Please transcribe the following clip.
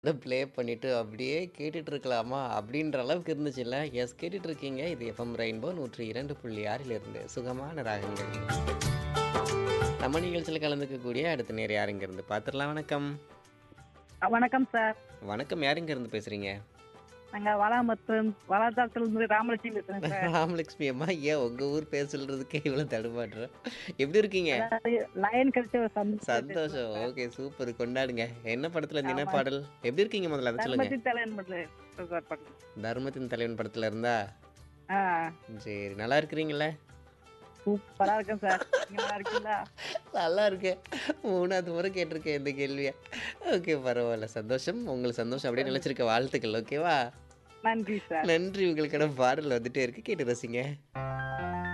அத ப்ளே பண்ணிட்டு அப்படியே கேட்டுட்டு இருக்கலாமா? அப்படின்ற அளவுக்கு இருந்துச்சுல்ல. எஸ் கேட்டுட்டு இருக்கீங்க. இது எஃப்எம் ரெயின்போ 102.6 இருந்து சுகமான ராகங்கள். நம்ம நிகழ்ச்சியில கலந்துக்கக்கூடிய அடுத்த நேர் யாருங்க இருந்து பார்த்துடலாம். வணக்கம். அ வணக்கம் சார். வணக்கம். யாருங்க இருந்து பேசுறீங்க? நாங்க வாலாமத்தம் வாலாஜாத்திலிருந்து ராமலட்சுமி பேசுறேன் சார். ராமலட்சுமி அம்மா, ஏன் உங்க ஊர் பேர் சொல்றதுக்கே இவ்வளோ தடுமாற்றம்? எப்படி இருக்கீங்க? அதாவது லைன் கிடைச்ச ஒரு சந்தோஷம் சந்தோஷம். சார். Okay super. கொண்டாடுங்க. என்ன படத்துல இருந்து என்ன ஆமா. பாடல்? எப்படி இருக்கீங்க முதல்ல அத சொல்லுங்க. தர்மத்தின் தலைவன் மட்டும் சார் பாட்டு. தர்மத்தின் தலைவன் படத்துல இருந்தா? ஆ. சரி. நல்லா இருக்கிறீங்கல்ல? சூப்பரா இருக்கேன் சார். நீங்க நல்லா இருக்கீங்களா? நல்லா இருக்கேன். 3வது முறை கேட்டிருக்கேன் இந்த கேள்விய. ஓகே பரவால்ல. சந்தோஷம். உங்களுக்கு சந்தோஷம் அப்படியே நிலைச்சிருக்க வாழ்த்துக்கள். ஓகேவா? நன்றி சார். நன்றி. உங்களுக்கான பாடல் வந்துட்டே இருக்கு. கேட்டு ரசிங்க.